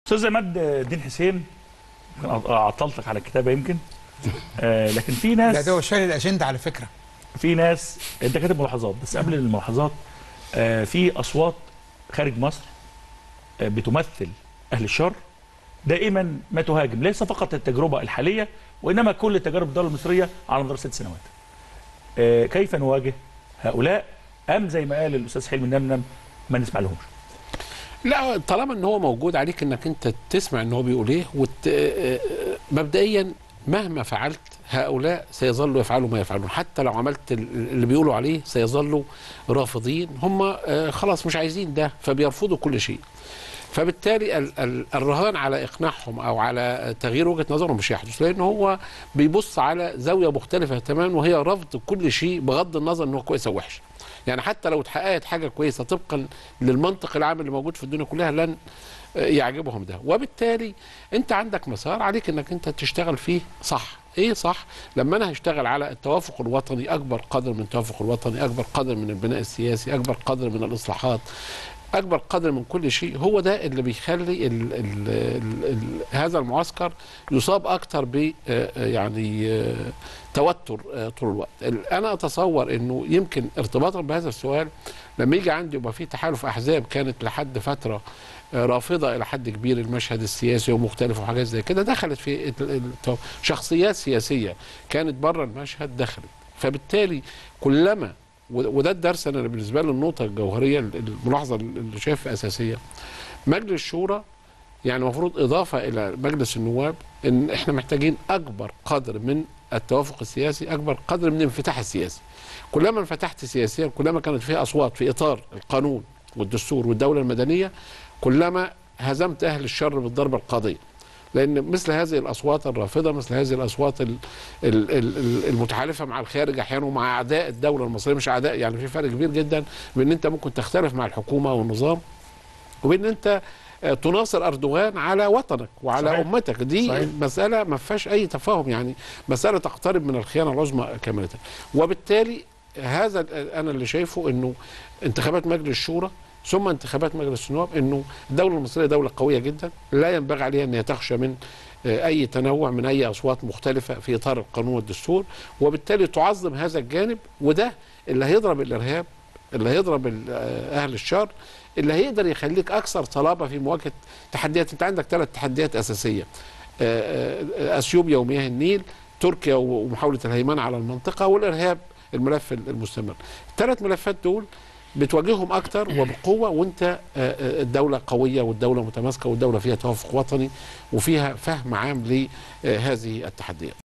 استاذ عماد الدين حسين يمكن عطلتك على الكتابه يمكن آه لكن في لا ناس ده هو شايل الاجنده على فكره في ناس انت كاتب ملاحظات بس قبل الملاحظات آه في اصوات خارج مصر آه بتمثل اهل الشر دائما ما تهاجم ليس فقط التجربه الحاليه وانما كل تجارب الدوله المصريه على مدار ست سنوات. آه كيف نواجه هؤلاء ام زي ما قال الاستاذ حلمي النمنم ما نسمع لهمش. لا طالما ان هو موجود عليك انك انت تسمع ان هو بيقول ايه وت... آه، مبدئيا مهما فعلت هؤلاء سيظلوا يفعلوا ما يفعلون حتى لو عملت ال- اللي بيقولوا عليه سيظلوا رافضين هم آه، خلاص مش عايزين ده فبيرفضوا كل شيء فبالتالي ال- ال- الرهان على اقناعهم او على تغيير وجهه نظرهم مش هيحدث لان هو بيبص على زاويه مختلفه تماما وهي رفض كل شيء بغض النظر ان هو كويس او وحش يعني حتى لو اتحققت حاجه كويسه طبقا للمنطق العام اللي موجود في الدنيا كلها لن يعجبهم ده وبالتالي انت عندك مسار عليك انك انت تشتغل فيه صح ايه صح لما انا هشتغل على التوافق الوطني اكبر قدر من التوافق الوطني اكبر قدر من البناء السياسي اكبر قدر من الاصلاحات اكبر قدر من كل شيء هو ده اللي بيخلي ال ال ال ال هذا المعسكر يصاب اكتر ب آه، آه، يعني آه، توتر آه، طول الوقت ال- انا اتصور انه يمكن ارتباطا بهذا السؤال لما يجي عندي يبقى في تحالف احزاب كانت لحد فتره آه، رافضه الى حد كبير المشهد السياسي ومختلف وحاجات زي كده دخلت في ال- ال- شخصيات سياسيه كانت بره المشهد دخلت فبالتالي كلما و- وده الدرس انا بالنسبه لي النقطه الجوهريه الملاحظه اللي شايفها اساسيه مجلس الشورى يعني المفروض اضافه الى مجلس النواب ان احنا محتاجين اكبر قدر من التوافق السياسي اكبر قدر من الانفتاح السياسي كلما انفتحت سياسيا كلما كانت فيها اصوات في اطار القانون والدستور والدوله المدنيه كلما هزمت اهل الشر بالضربه القاضيه لان مثل هذه الاصوات الرافضه مثل هذه الاصوات ال- ال- ال- المتحالفه مع الخارج احيانا ومع اعداء الدوله المصريه مش اعداء يعني في فرق كبير جدا بين ان انت ممكن تختلف مع الحكومه والنظام وبين ان انت آه، تناصر اردوغان على وطنك وعلى صحيح. صحيح. امتك دي صحيح. صحيح. مساله ما فيهاش اي تفاهم يعني مساله تقترب من الخيانه العظمى كامله وبالتالي هذا ال- انا اللي شايفه انه انتخابات مجلس الشورى ثم انتخابات مجلس النواب انه الدوله المصريه دوله قويه جدا لا ينبغي عليها ان هي تخشى من آه، اي تنوع من اي اصوات مختلفه في اطار القانون والدستور وبالتالي تعظم هذا الجانب وده اللي هيضرب الارهاب اللي هيضرب ال- آه، اهل الشر اللي هيقدر يخليك اكثر صلابه في مواجهه تحديات انت عندك ثلاث تحديات اساسيه آه، آه، اثيوبيا ومياه النيل تركيا ومحاوله الهيمنه على المنطقه والارهاب الملف المستمر الثلاث ملفات دول بتواجههم اكتر وبقوه وانت آه، آه، الدوله قويه والدوله متماسكه والدوله فيها توافق وطني وفيها فهم عام لهذه التحديات